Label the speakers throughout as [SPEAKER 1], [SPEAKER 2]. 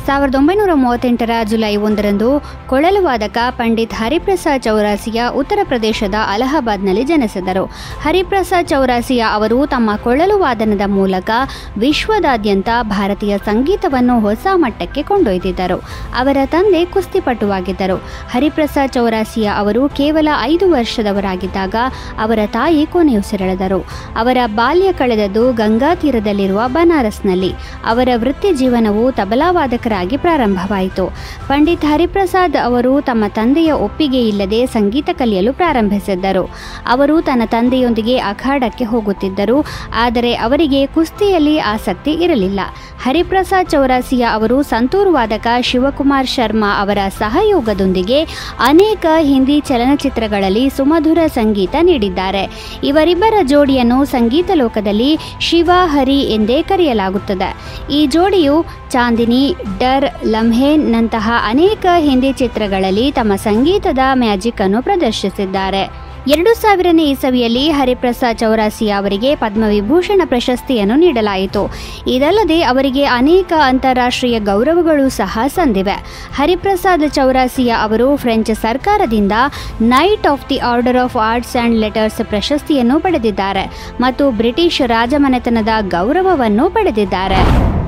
[SPEAKER 1] ಸಾವಿರದ ಒಂಬೈನೂರ ಮೂವತ್ತೆಂಟರ ಜುಲೈ ಒಂದರಂದು ಕೊಳಲು ವಾದಕ ಪಂಡಿತ್ ಹರಿಪ್ರಸಾದ್ ಚೌರಾಸಿಯ ಉತ್ತರ ಪ್ರದೇಶದ ಅಲಹಾಬಾದ್ನಲ್ಲಿ ಜನಿಸಿದರು ಹರಿಪ್ರಸಾದ್ ಚೌರಾಸಿಯ ಅವರು ತಮ್ಮ ಕೊಳಲು ವಾದನದ ಮೂಲಕ ವಿಶ್ವದಾದ್ಯಂತ ಭಾರತೀಯ ಸಂಗೀತವನ್ನು ಹೊಸ ಮಟ್ಟಕ್ಕೆ ಕೊಂಡೊಯ್ದಿದ್ದರು ಅವರ ತಂದೆ ಕುಸ್ತಿಪಟುವಾಗಿದ್ದರು ಹರಿಪ್ರಸಾದ್ ಚೌರಾಸಿಯ ಅವರು ಕೇವಲ ಐದು ವರ್ಷದವರಾಗಿದ್ದಾಗ ಅವರ ತಾಯಿ ಕೊನೆಯುಸಿರೆಳೆದರು ಅವರ ಬಾಲ್ಯ ಕಳೆದದ್ದು ಗಂಗಾ ತೀರದಲ್ಲಿರುವ ಬನಾರಸ್ನಲ್ಲಿ ಅವರ ವೃತ್ತಿ ಜೀವನವು ತಬಲಾವಾದಕರಾಗಿ ಪ್ರಾರಂಭವಾಯಿತು ಪಂಡಿತ್ ಹರಿಪ್ರಸಾದ್ ಅವರು ತಮ್ಮ ತಂದೆಯ ಒಪ್ಪಿಗೆ ಇಲ್ಲದೆ ಸಂಗೀತ ಕಲಿಯಲು ಪ್ರಾರಂಭಿಸಿದ್ದರು ಅವರು ತನ್ನ ತಂದೆಯೊಂದಿಗೆ ಅಖಾಡಕ್ಕೆ ಹೋಗುತ್ತಿದ್ದರು ಆದರೆ ಅವರಿಗೆ ಕುಸ್ತಿಯಲ್ಲಿ ಆಸಕ್ತಿ ಇರಲಿಲ್ಲ ಹರಿಪ್ರಸಾದ್ ಚೌರಾಸಿಯಾ ಅವರು ಸಂತೂರು ವಾದಕ ಶಿವಕುಮಾರ್ ಶರ್ಮಾ ಅವರ ಸಹಯೋಗದೊಂದಿಗೆ ಅನೇಕ ಹಿಂದಿ ಚಲನಚಿತ್ರಗಳಲ್ಲಿ ಸುಮಧುರ ಸಂಗೀತ ನೀಡಿದ್ದಾರೆ ಇವರಿಬ್ಬರ ಜೋಡಿಯನ್ನು ಸಂಗೀತ ಲೋಕದಲ್ಲಿ ಶಿವ ಹರಿ ಎಂದೇ ಕರೆಯಲಾಗುತ್ತದೆ ಈ ಜೋಡಿಯು ಚಾಂದಿನಿ ಡರ್ ಲಮ್ಹೇನ್ ನಂತಹ ಅನೇಕ ಹಿಂದಿ ಚಿತ್ರಗಳಲ್ಲಿ ತಮ್ಮ ಸಂಗೀತದ ಮ್ಯಾಜಿಕ್ ಅನ್ನು ಪ್ರದರ್ಶಿಸಿದ್ದಾರೆ ಎರಡು ಸಾವಿರನೇ ಇಸವಿಯಲ್ಲಿ ಹರಿಪ್ರಸಾದ್ ಚೌರಾಸಿಯಾ ಅವರಿಗೆ ಪದ್ಮವಿಭೂಷಣ ಪ್ರಶಸ್ತಿಯನ್ನು ನೀಡಲಾಯಿತು ಇದಲ್ಲದೆ ಅವರಿಗೆ ಅನೇಕ ಅಂತಾರಾಷ್ಟ್ರೀಯ ಗೌರವಗಳು ಸಹ ಸಂದಿವೆ ಹರಿಪ್ರಸಾದ್ ಚೌರಾಸಿಯಾ ಅವರು ಫ್ರೆಂಚ್ ಸರ್ಕಾರದಿಂದ knight of the order of arts and letters ಪ್ರಶಸ್ತಿಯನ್ನು ಪಡೆದಿದ್ದಾರೆ ಮತ್ತು ಬ್ರಿಟಿಷ್ ರಾಜಮನೆತನದ ಗೌರವವನ್ನು ಪಡೆದಿದ್ದಾರೆ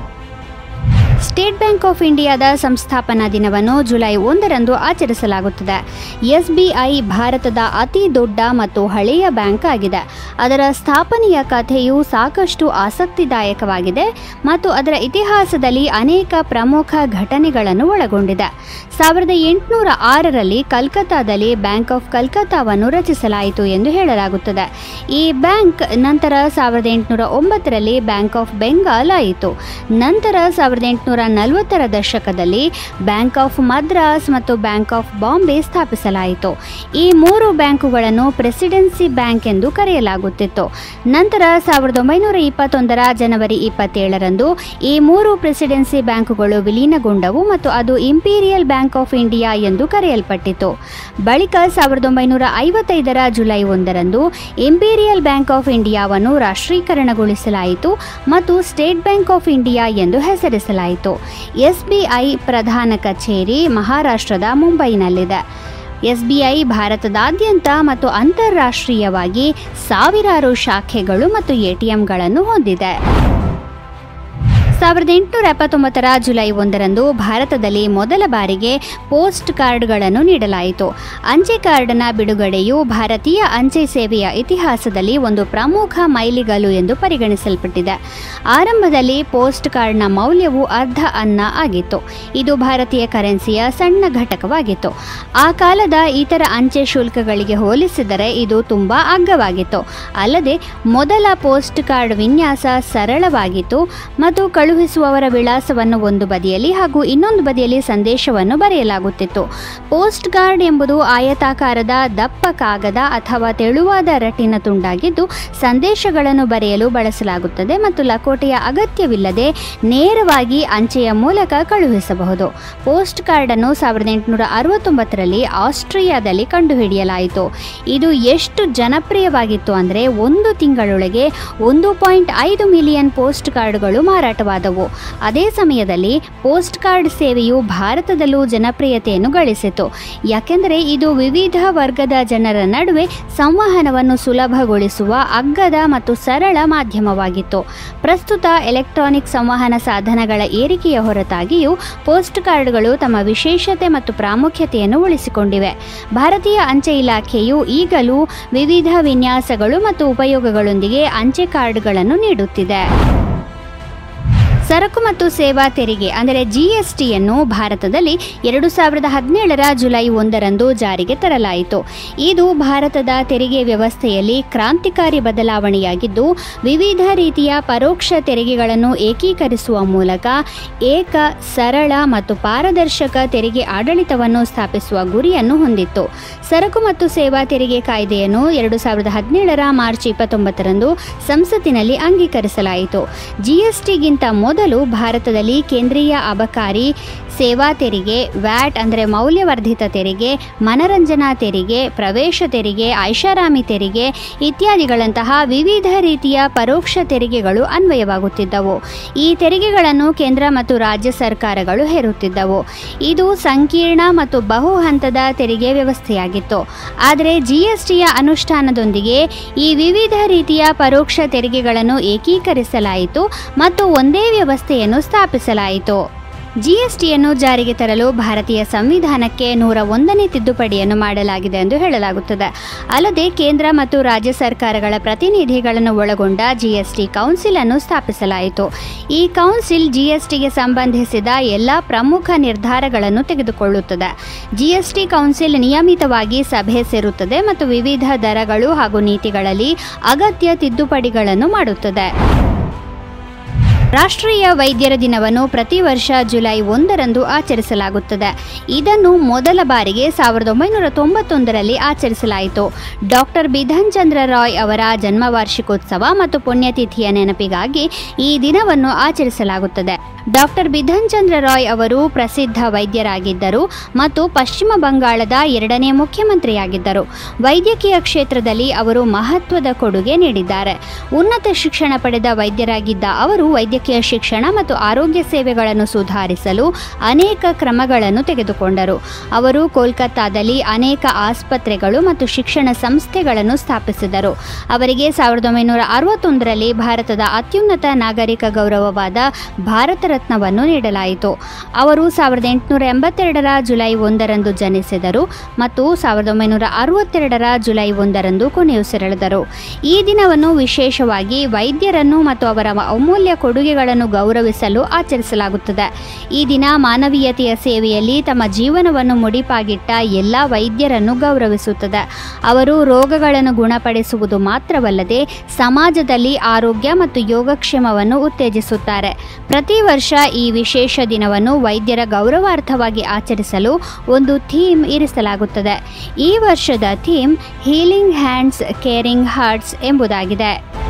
[SPEAKER 1] ಸ್ಟೇಟ್ ಬ್ಯಾಂಕ್ ಆಫ್ ಇಂಡಿಯಾದ ಸಂಸ್ಥಾಪನಾ ದಿನವನ್ನು ಜುಲೈ ಒಂದರಂದು ಆಚರಿಸಲಾಗುತ್ತದೆ ಎಸ್ಬಿಐ ಭಾರತದ ಅತಿ ದೊಡ್ಡ ಮತ್ತು ಹಳೆಯ ಬ್ಯಾಂಕ್ ಆಗಿದೆ ಅದರ ಸ್ಥಾಪನೆಯ ಕಥೆಯು ಸಾಕಷ್ಟು ಆಸಕ್ತಿದಾಯಕವಾಗಿದೆ ಮತ್ತು ಅದರ ಇತಿಹಾಸದಲ್ಲಿ ಅನೇಕ ಪ್ರಮುಖ ಘಟನೆಗಳನ್ನು ಒಳಗೊಂಡಿದೆ ಸಾವಿರದ ಎಂಟುನೂರ ಆರರಲ್ಲಿ ಕಲ್ಕತ್ತಾದಲ್ಲಿ ಬ್ಯಾಂಕ್ ಆಫ್ ಕಲ್ಕತ್ತಾವನ್ನು ರಚಿಸಲಾಯಿತು ಎಂದು ಹೇಳಲಾಗುತ್ತದೆ ಈ ಬ್ಯಾಂಕ್ ನಂತರ ಸಾವಿರದ ಎಂಟುನೂರ ಒಂಬತ್ತರಲ್ಲಿ ಬ್ಯಾಂಕ್ ಆಫ್ ಬೆಂಗಾಲ್ ಆಯಿತು ನಂತರ ಸಾವಿರದ ಎಂಟುನೂರ ನಲವತ್ತರ ದಶಕದಲ್ಲಿ ಬ್ಯಾಂಕ್ ಆಫ್ ಮದ್ರಾಸ್ ಮತ್ತು ಬ್ಯಾಂಕ್ ಆಫ್ ಬಾಂಬೆ ಸ್ಥಾಪಿಸಲಾಯಿತು ಈ ಮೂರು ಬ್ಯಾಂಕುಗಳನ್ನು ಪ್ರೆಸಿಡೆನ್ಸಿ ಬ್ಯಾಂಕ್ ಎಂದು ಕರೆಯಲಾಗುತ್ತಿತ್ತು ನಂತರ ಸಾವಿರದ ಒಂಬೈನೂರ ಇಪ್ಪತ್ತೊಂದರ ಜನವರಿ ಇಪ್ಪತ್ತೇಳರಂದು ಈ ಮೂರು ಪ್ರೆಸಿಡೆನ್ಸಿ ಬ್ಯಾಂಕುಗಳು ವಿಲೀನಗೊಂಡವು ಮತ್ತು ಅದು ಇಂಪೀರಿಯಲ್ ಬ್ಯಾಂಕ್ ಆಫ್ ಇಂಡಿಯಾ ಎಂದು ಕರೆಯಲ್ಪಟ್ಟಿತು ಬಳಿಕ ಸಾವಿರದ ಒಂಬೈನೂರ ಐವತ್ತೈದರ ಜುಲೈ ಒಂದರಂದು ಇಂಪೀರಿಯಲ್ ಬ್ಯಾಂಕ್ ಆಫ್ ಇಂಡಿಯಾವನ್ನು ರಾಷ್ಟ್ರೀಕರಣಗೊಳಿಸಲಾಯಿತು ಮತ್ತು ಸ್ಟೇಟ್ ಬ್ಯಾಂಕ್ ಆಫ್ ಇಂಡಿಯಾ ಎಂದು ಹೆಸರಿಸಲಾಯಿತು ಎಸ್ಬಿಐ ಪ್ರಧಾನ ಕಚೇರಿ ಮಹಾರಾಷ್ಟ್ರದ ಮುಂಬೈನಲ್ಲಿದೆ ಎಸ್ಬಿಐ ಭಾರತದಾದ್ಯಂತ ಮತ್ತು ಅಂತಾರಾಷ್ಟ್ರೀಯವಾಗಿ ಸಾವಿರಾರು ಶಾಖೆಗಳು ಮತ್ತು ಎಟಿಎಂಗಳನ್ನು ಹೊಂದಿದೆ ಸಾವಿರದ ಎಂಟುನೂರ ಎಪ್ಪತ್ತೊಂಬತ್ತರ ಜುಲೈ ಒಂದರಂದು ಭಾರತದಲ್ಲಿ ಮೊದಲ ಬಾರಿಗೆ ಪೋಸ್ಟ್ ಕಾರ್ಡ್ಗಳನ್ನು ನೀಡಲಾಯಿತು ಅಂಚೆ ಕಾರ್ಡ್ನ ಬಿಡುಗಡೆಯು ಭಾರತೀಯ ಅಂಚೆ ಸೇವೆಯ ಇತಿಹಾಸದಲ್ಲಿ ಒಂದು ಪ್ರಮುಖ ಮೈಲಿಗಲ್ಲು ಎಂದು ಪರಿಗಣಿಸಲ್ಪಟ್ಟಿದೆ ಆರಂಭದಲ್ಲಿ ಪೋಸ್ಟ್ ಕಾರ್ಡ್ನ ಮೌಲ್ಯವು ಅರ್ಧ ಅನ್ನ ಆಗಿತ್ತು ಇದು ಭಾರತೀಯ ಕರೆನ್ಸಿಯ ಸಣ್ಣ ಘಟಕವಾಗಿತ್ತು ಆ ಕಾಲದ ಇತರ ಅಂಚೆ ಶುಲ್ಕಗಳಿಗೆ ಹೋಲಿಸಿದರೆ ಇದು ತುಂಬಾ ಅಗ್ಗವಾಗಿತ್ತು ಅಲ್ಲದೆ ಮೊದಲ ಪೋಸ್ಟ್ ಕಾರ್ಡ್ ವಿನ್ಯಾಸ ಸರಳವಾಗಿತ್ತು ಮತ್ತು ಕಳುಹಿಸುವವರ ವಿಳಾಸವನ್ನು ಒಂದು ಬದಿಯಲ್ಲಿ ಹಾಗೂ ಇನ್ನೊಂದು ಬದಿಯಲ್ಲಿ ಸಂದೇಶವನ್ನು ಬರೆಯಲಾಗುತ್ತಿತ್ತು ಪೋಸ್ಟ್ ಕಾರ್ಡ್ ಎಂಬುದು ಆಯತಾಕಾರದ ದಪ್ಪ ಕಾಗದ ಅಥವಾ ತೆಳುವಾದ ರಟ್ಟಿನ ತುಂಡಾಗಿದ್ದು ಸಂದೇಶಗಳನ್ನು ಬರೆಯಲು ಬಳಸಲಾಗುತ್ತದೆ ಮತ್ತು ಲಕೋಟೆಯ ಅಗತ್ಯವಿಲ್ಲದೆ ನೇರವಾಗಿ ಅಂಚೆಯ ಮೂಲಕ ಕಳುಹಿಸಬಹುದು ಪೋಸ್ಟ್ ಕಾರ್ಡ್ ಅನ್ನು ಸಾವಿರದ ಎಂಟುನೂರ ಅರವತ್ತೊಂಬತ್ತರಲ್ಲಿ ಆಸ್ಟ್ರಿಯಾದಲ್ಲಿ ಕಂಡುಹಿಡಿಯಲಾಯಿತು ಇದು ಎಷ್ಟು ಜನಪ್ರಿಯವಾಗಿತ್ತು ಅಂದರೆ ಒಂದು ತಿಂಗಳೊಳಗೆ ಒಂದು ಪಾಯಿಂಟ್ ಐದು ಮಿಲಿಯನ್ ಪೋಸ್ಟ್ ಕಾರ್ಡ್ಗಳು ಮಾರಾಟವಾದವು ಅದೇ ಸಮಯದಲ್ಲಿ ಪೋಸ್ಟ್ ಕಾರ್ಡ್ ಸೇವೆಯು ಭಾರತದಲ್ಲೂ ಜನಪ್ರಿಯತೆಯನ್ನು ಗಳಿಸಿತು ಯಾಕೆಂದರೆ ಇದು ವಿವಿಧ ವರ್ಗದ ಜನರ ನಡುವೆ ಸಂವಹನವನ್ನು ಸುಲಭಗೊಳಿಸುವ ಅಗ್ಗದ ಮತ್ತು ಸರಳ ಮಾಧ್ಯಮವಾಗಿತ್ತು ಪ್ರಸ್ತುತ ಎಲೆಕ್ಟ್ರಾನಿಕ್ ಸಂವಹನ ಸಾಧನಗಳ ಏರಿಕೆಯ ಹೊರತಾಗಿಯೂ ಪೋಸ್ಟ್ ಕಾರ್ಡ್ಗಳು ತಮ್ಮ ವಿಶೇಷತೆ ಮತ್ತು ಪ್ರಾಮುಖ್ಯತೆಯನ್ನು ಉಳಿಸಿಕೊಂಡಿವೆ ಭಾರತೀಯ ಅಂಚೆ ಇಲಾಖೆಯು ಈಗಲೂ ವಿವಿಧ ವಿನ್ಯಾಸಗಳು ಮತ್ತು ಉಪಯೋಗಗಳೊಂದಿಗೆ ಅಂಚೆ ಕಾರ್ಡ್ಗಳನ್ನು ನೀಡುತ್ತಿದೆ ಸರಕು ಮತ್ತು ಸೇವಾ ತೆರಿಗೆ ಅಂದರೆ ಜಿಎಸ್ಟಿಯನ್ನು ಭಾರತದಲ್ಲಿ ಎರಡು ಸಾವಿರದ ಹದಿನೇಳರ ಜುಲೈ ಒಂದರಂದು ಜಾರಿಗೆ ತರಲಾಯಿತು ಇದು ಭಾರತದ ತೆರಿಗೆ ವ್ಯವಸ್ಥೆಯಲ್ಲಿ ಕ್ರಾಂತಿಕಾರಿ ಬದಲಾವಣೆಯಾಗಿದ್ದು ವಿವಿಧ ರೀತಿಯ ಪರೋಕ್ಷ ತೆರಿಗೆಗಳನ್ನು ಏಕೀಕರಿಸುವ ಮೂಲಕ ಏಕ ಸರಳ ಮತ್ತು ಪಾರದರ್ಶಕ ತೆರಿಗೆ ಆಡಳಿತವನ್ನು ಸ್ಥಾಪಿಸುವ ಗುರಿಯನ್ನು ಹೊಂದಿತ್ತು ಸರಕು ಮತ್ತು ಸೇವಾ ತೆರಿಗೆ ಕಾಯ್ದೆಯನ್ನು ಎರಡು ಸಾವಿರದ ಹದಿನೇಳರ ಮಾರ್ಚ್ ಇಪ್ಪತ್ತೊಂಬತ್ತರಂದು ಸಂಸತ್ತಿನಲ್ಲಿ ಅಂಗೀಕರಿಸಲಾಯಿತು ಜಿಎಸ್ಟಿಗಿಂತ ಮೊದಲು ಭಾರತದಲ್ಲಿ ಕೇಂದ್ರೀಯ ಅಬಕಾರಿ ಸೇವಾ ತೆರಿಗೆ ವ್ಯಾಟ್ ಅಂದರೆ ಮೌಲ್ಯವರ್ಧಿತ ತೆರಿಗೆ ಮನರಂಜನಾ ತೆರಿಗೆ ಪ್ರವೇಶ ತೆರಿಗೆ ಐಷಾರಾಮಿ ತೆರಿಗೆ ಇತ್ಯಾದಿಗಳಂತಹ ವಿವಿಧ ರೀತಿಯ ಪರೋಕ್ಷ ತೆರಿಗೆಗಳು ಅನ್ವಯವಾಗುತ್ತಿದ್ದವು ಈ ತೆರಿಗೆಗಳನ್ನು ಕೇಂದ್ರ ಮತ್ತು ರಾಜ್ಯ ಸರ್ಕಾರಗಳು ಹೇರುತ್ತಿದ್ದವು ಇದು ಸಂಕೀರ್ಣ ಮತ್ತು ಬಹು ಹಂತದ ತೆರಿಗೆ ವ್ಯವಸ್ಥೆಯಾಗಿತ್ತು ಆದರೆ ಜಿಎಸ್ಟಿಯ ಅನುಷ್ಠಾನದೊಂದಿಗೆ ಈ ವಿವಿಧ ರೀತಿಯ ಪರೋಕ್ಷ ತೆರಿಗೆಗಳನ್ನು ಏಕೀಕರಿಸಲಾಯಿತು ಮತ್ತು ಒಂದೇ ವ್ಯವಸ್ಥೆಯನ್ನು ಸ್ಥಾಪಿಸಲಾಯಿತು ಜಿಎಸ್ಟಿಯನ್ನು ಜಾರಿಗೆ ತರಲು ಭಾರತೀಯ ಸಂವಿಧಾನಕ್ಕೆ ನೂರ ಒಂದನೇ ತಿದ್ದುಪಡಿಯನ್ನು ಮಾಡಲಾಗಿದೆ ಎಂದು ಹೇಳಲಾಗುತ್ತದೆ ಅಲ್ಲದೆ ಕೇಂದ್ರ ಮತ್ತು ರಾಜ್ಯ ಸರ್ಕಾರಗಳ ಪ್ರತಿನಿಧಿಗಳನ್ನು ಒಳಗೊಂಡ ಜಿಎಸ್ಟಿ ಕೌನ್ಸಿಲ್ ಅನ್ನು ಸ್ಥಾಪಿಸಲಾಯಿತು ಈ ಕೌನ್ಸಿಲ್ ಜಿಎಸ್ಟಿಗೆ ಸಂಬಂಧಿಸಿದ ಎಲ್ಲ ಪ್ರಮುಖ ನಿರ್ಧಾರಗಳನ್ನು ತೆಗೆದುಕೊಳ್ಳುತ್ತದೆ ಜಿಎಸ್ಟಿ ಕೌನ್ಸಿಲ್ ನಿಯಮಿತವಾಗಿ ಸಭೆ ಸೇರುತ್ತದೆ ಮತ್ತು ವಿವಿಧ ದರಗಳು ಹಾಗೂ ನೀತಿಗಳಲ್ಲಿ ಅಗತ್ಯ ತಿದ್ದುಪಡಿಗಳನ್ನು ಮಾಡುತ್ತದೆ ರಾಷ್ಟ್ರೀಯ ವೈದ್ಯರ ದಿನವನ್ನು ಪ್ರತಿ ವರ್ಷ ಜುಲೈ ಒಂದರಂದು ಆಚರಿಸಲಾಗುತ್ತದೆ ಇದನ್ನು ಮೊದಲ ಬಾರಿಗೆ ಸಾವಿರದ ಒಂಬೈನೂರ ತೊಂಬತ್ತೊಂದರಲ್ಲಿ ಆಚರಿಸಲಾಯಿತು ಡಾಕ್ಟರ್ ಬಿಧನ್ ಚಂದ್ರ ರಾಯ್ ಅವರ ಜನ್ಮ ವಾರ್ಷಿಕೋತ್ಸವ ಮತ್ತು ಪುಣ್ಯತಿಥಿಯ ನೆನಪಿಗಾಗಿ ಈ ದಿನವನ್ನು ಆಚರಿಸಲಾಗುತ್ತದೆ ಡಾಕ್ಟರ್ ಬಿಧನ್ ಚಂದ್ರ ರಾಯ್ ಅವರು ಪ್ರಸಿದ್ಧ ವೈದ್ಯರಾಗಿದ್ದರು ಮತ್ತು ಪಶ್ಚಿಮ ಬಂಗಾಳದ ಎರಡನೇ ಮುಖ್ಯಮಂತ್ರಿಯಾಗಿದ್ದರು ವೈದ್ಯಕೀಯ ಕ್ಷೇತ್ರದಲ್ಲಿ ಅವರು ಮಹತ್ವದ ಕೊಡುಗೆ ನೀಡಿದ್ದಾರೆ ಉನ್ನತ ಶಿಕ್ಷಣ ಪಡೆದ ವೈದ್ಯರಾಗಿದ್ದ ಅವರು ವೈದ್ಯಕೀಯ ಶಿಕ್ಷಣ ಮತ್ತು ಆರೋಗ್ಯ ಸೇವೆಗಳನ್ನು ಸುಧಾರಿಸಲು ಅನೇಕ ಕ್ರಮಗಳನ್ನು ತೆಗೆದುಕೊಂಡರು ಅವರು ಕೋಲ್ಕತ್ತಾದಲ್ಲಿ ಅನೇಕ ಆಸ್ಪತ್ರೆಗಳು ಮತ್ತು ಶಿಕ್ಷಣ ಸಂಸ್ಥೆಗಳನ್ನು ಸ್ಥಾಪಿಸಿದರು ಅವರಿಗೆ ಸಾವಿರದ ಒಂಬೈನೂರ ಅರವತ್ತೊಂದರಲ್ಲಿ ಭಾರತದ ಅತ್ಯುನ್ನತ ನಾಗರಿಕ ಗೌರವವಾದ ಭಾರತ ರತ್ನವನ್ನು ನೀಡಲಾಯಿತು ಅವರು ಸಾವಿರದ ಎಂಟುನೂರ ಎಂಬತ್ತೆರಡರ ಜುಲೈ ಒಂದರಂದು ಜನಿಸಿದರು ಮತ್ತು ಸಾವಿರದ ಒಂಬೈನೂರ ಅರವತ್ತೆರಡರ ಜುಲೈ ಒಂದರಂದು ಕೊನೆಯುಸಿರೆಳೆದರು ಈ ದಿನವನ್ನು ವಿಶೇಷವಾಗಿ ವೈದ್ಯರನ್ನು ಮತ್ತು ಅವರ ಅಮೂಲ್ಯ ಕೊಡುಗೆಗಳನ್ನು ಗೌರವಿಸಲು ಆಚರಿಸಲಾಗುತ್ತದೆ ಈ ದಿನ ಮಾನವೀಯತೆಯ ಸೇವೆಯಲ್ಲಿ ತಮ್ಮ ಜೀವನವನ್ನು ಮುಡಿಪಾಗಿಟ್ಟ ಎಲ್ಲ ವೈದ್ಯರನ್ನು ಗೌರವಿಸುತ್ತದೆ ಅವರು ರೋಗಗಳನ್ನು ಗುಣಪಡಿಸುವುದು ಮಾತ್ರವಲ್ಲದೆ ಸಮಾಜದಲ್ಲಿ ಆರೋಗ್ಯ ಮತ್ತು ಯೋಗಕ್ಷೇಮವನ್ನು ಉತ್ತೇಜಿಸುತ್ತಾರೆ ಪ್ರತಿ ವರ್ಷ ಈ ವಿಶೇಷ ದಿನವನ್ನು ವೈದ್ಯರ ಗೌರವಾರ್ಥವಾಗಿ ಆಚರಿಸಲು ಒಂದು ಥೀಮ್ ಇರಿಸಲಾಗುತ್ತದೆ ಈ ವರ್ಷದ theme healing hands caring hearts ಎಂಬುದಾಗಿದೆ